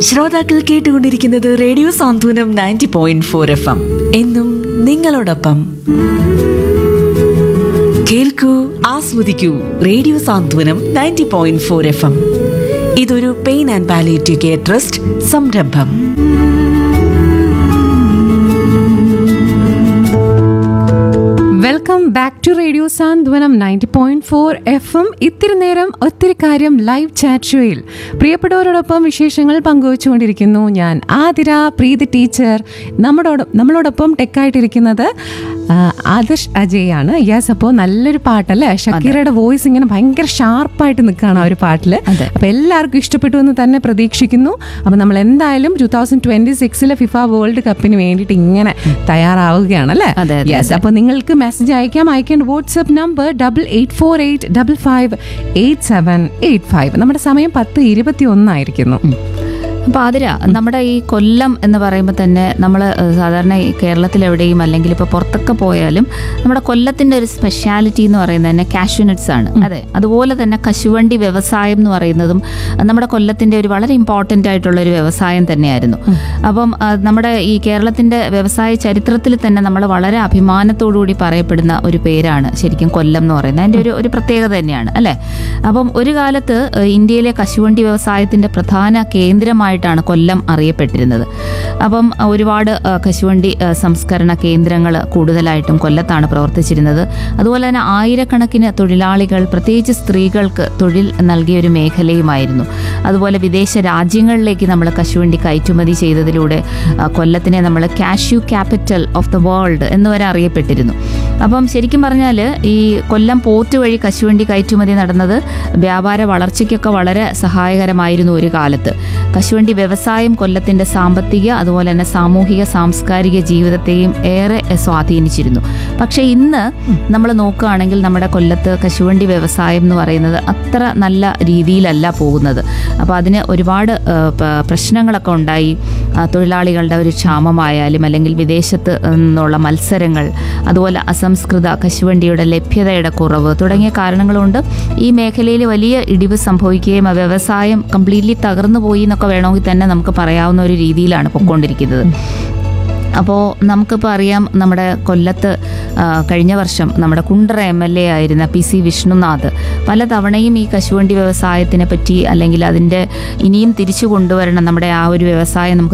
ശ്രോതാക്കൾ കേട്ടുകൊണ്ടിരിക്കുന്നത് radio Santhwanam ninety point four F M എന്നും നിങ്ങളോടൊപ്പം കേൾക്കൂ ആസ്വദിക്കൂ radio Santhwanam ninety point four F M ഇതൊരു pain and palliative care trust സംരംഭം welcome back to radio Santhwanam ninety point four F M ഇത്തിരി നേരം ഒത്തിരി കാര്യം ലൈവ് ചാറ്റ് ഷോയിൽ പ്രിയപ്പെട്ടവരോടൊപ്പം വിശേഷങ്ങൾ പങ്കുവച്ചുകൊണ്ടിരിക്കുന്നു ഞാൻ ആതിര പ്രീതി ടീച്ചർ നമ്മളോട് നമ്മളോടൊപ്പം ടെക്കായിട്ടിരിക്കുന്നത് ആ, ആദർശ് അജയ് ആണ് യെസ് അപ്പോൾ നല്ലൊരു പാട്ടല്ലേ ഷക്കീറയുടെ വോയിസ് ഇങ്ങനെ ഭയങ്കര ഷാർപ്പായിട്ട് നിൽക്കുകയാണ് ആ ഒരു പാട്ടില് അപ്പൊ എല്ലാവർക്കും ഇഷ്ടപ്പെട്ടു എന്ന് തന്നെ പ്രതീക്ഷിക്കുന്നു അപ്പൊ നമ്മൾ എന്തായാലും ടൂ തൗസൻഡ് ട്വന്റി സിക്സിലെ ഫിഫ വേൾഡ് കപ്പിന് വേണ്ടിയിട്ട് ഇങ്ങനെ തയ്യാറാവുകയാണ് അല്ലേ അതെ, അതെ, യെസ് അപ്പോൾ നിങ്ങൾക്ക് മെസ്സേജ് അയക്കാം അയക്കേണ്ട WhatsApp number double eight four eight double five eight seven eight five നമ്മുടെ സമയം പത്ത് ഇരുപത്തി ഒന്നായിരിക്കുന്നു അപ്പോൾ ആതിര നമ്മുടെ ഈ കൊല്ലം എന്ന് പറയുമ്പോൾ തന്നെ നമ്മൾ സാധാരണ ഈ കേരളത്തിലെവിടെയും അല്ലെങ്കിൽ ഇപ്പോൾ പുറത്തൊക്കെ പോയാലും നമ്മുടെ കൊല്ലത്തിൻ്റെ ഒരു സ്പെഷ്യാലിറ്റി എന്ന് പറയുന്നത് തന്നെ കാഷ്യൂനട്ട്സ് ആണ് അതെ അതുപോലെ തന്നെ കശുവണ്ടി വ്യവസായം എന്ന് പറയുന്നതും നമ്മുടെ കൊല്ലത്തിൻ്റെ ഒരു വളരെ ഇമ്പോർട്ടൻ്റ് ആയിട്ടുള്ള ഒരു വ്യവസായം തന്നെയായിരുന്നു അപ്പം ആ, നമ്മുടെ ഈ കേരളത്തിൻ്റെ വ്യവസായ ചരിത്രത്തിൽ തന്നെ നമ്മൾ വളരെ അഭിമാനത്തോടുകൂടി പറയപ്പെടുന്ന ഒരു പേരാണ് ശരിക്കും കൊല്ലം എന്ന് പറയുന്നത് അതിൻ്റെ ഒരു ഒരു പ്രത്യേകത തന്നെയാണ് അല്ലേ അപ്പം ഒരു കാലത്ത് ഏഹ്, ഇന്ത്യയിലെ കശുവണ്ടി വ്യവസായത്തിൻ്റെ പ്രധാന കേന്ദ്രമായിട്ടാണ് കൊല്ലം അറിയപ്പെട്ടിരുന്നത് അപ്പം അഹ് ഒരുപാട് ഏഹ്, കശുവണ്ടി ഏഹ്, സംസ്കരണ കേന്ദ്രങ്ങൾ കൂടുതലായിട്ടും കൊല്ലത്താണ് പ്രവർത്തിച്ചിരുന്നത് അതുപോലെ തന്നെ ആയിരക്കണക്കിന് തൊഴിലാളികൾ പ്രത്യേകിച്ച് സ്ത്രീകൾക്ക് തൊഴിൽ നൽകിയ ഒരു മേഖലയുമായിരുന്നു അതുപോലെ വിദേശ രാജ്യങ്ങളിലേക്ക് നമ്മൾ കശുവണ്ടി കയറ്റുമതി ചെയ്തതിലൂടെ ആ, കൊല്ലത്തിനെ നമ്മൾ cashew capital of the world എന്ന് വരെ അറിയപ്പെട്ടിരുന്നു അപ്പം ശരിക്കും പറഞ്ഞാൽ ഈ കൊല്ലം പോർട്ട് വഴി കശുവണ്ടി കയറ്റുമതി നടന്നത് വ്യാപാര വളർച്ചയ്ക്കൊക്കെ വളരെ സഹായകരമായിരുന്നു ഒരു കാലത്ത് കശുവണ്ടി വ്യവസായം കൊല്ലത്തിൻ്റെ സാമ്പത്തിക അതുപോലെ തന്നെ സാമൂഹിക സാംസ്കാരിക ജീവിതത്തെയും ഏറെ സ്വാധീനിച്ചിരുന്നു പക്ഷേ ഇന്ന് നമ്മൾ നോക്കുകയാണെങ്കിൽ നമ്മുടെ കൊല്ലത്ത് കശുവണ്ടി വ്യവസായം എന്ന് പറയുന്നത് അത്ര നല്ല രീതിയിലല്ല പോകുന്നത് അപ്പോൾ അതിന് ഒരുപാട് ആ, പ- പ്രശ്നങ്ങളൊക്കെ ഉണ്ടായി ആ, തൊഴിലാളികളുടെ ഒരു ക്ഷാമമായാലും അല്ലെങ്കിൽ വിദേശത്ത് നിന്നുള്ള മത്സരങ്ങൾ അതുപോലെ അസംസ്കൃത കശുവണ്ടിയുടെ ലഭ്യതയുടെ കുറവ് തുടങ്ങിയ കാരണങ്ങൾ കൊണ്ട് ഈ മേഖലയിൽ വലിയ ഇടിവ് സംഭവിക്കുകയും ആ വ്യവസായം കംപ്ലീറ്റ്ലി തകർന്നു പോയി എന്നൊക്കെ വേണമെങ്കിൽ തന്നെ നമുക്ക് പറയാവുന്ന ഒരു രീതിയിലാണ് പൊയ്ക്കൊണ്ടിരിക്കുന്നത് അപ്പോൾ നമുക്കിപ്പോൾ അറിയാം നമ്മുടെ കൊല്ലത്ത് ആ, കഴിഞ്ഞ വർഷം നമ്മുടെ കുണ്ടറ എം എൽ എ ആയിരുന്ന പി സി വിഷ്ണുനാഥ് പല തവണയും ഈ കശുവണ്ടി വ്യവസായത്തിനെ പറ്റി അല്ലെങ്കിൽ അതിൻ്റെ ഇനിയും തിരിച്ചു കൊണ്ടുവരണം നമ്മുടെ ആ ഒരു വ്യവസായം നമുക്ക്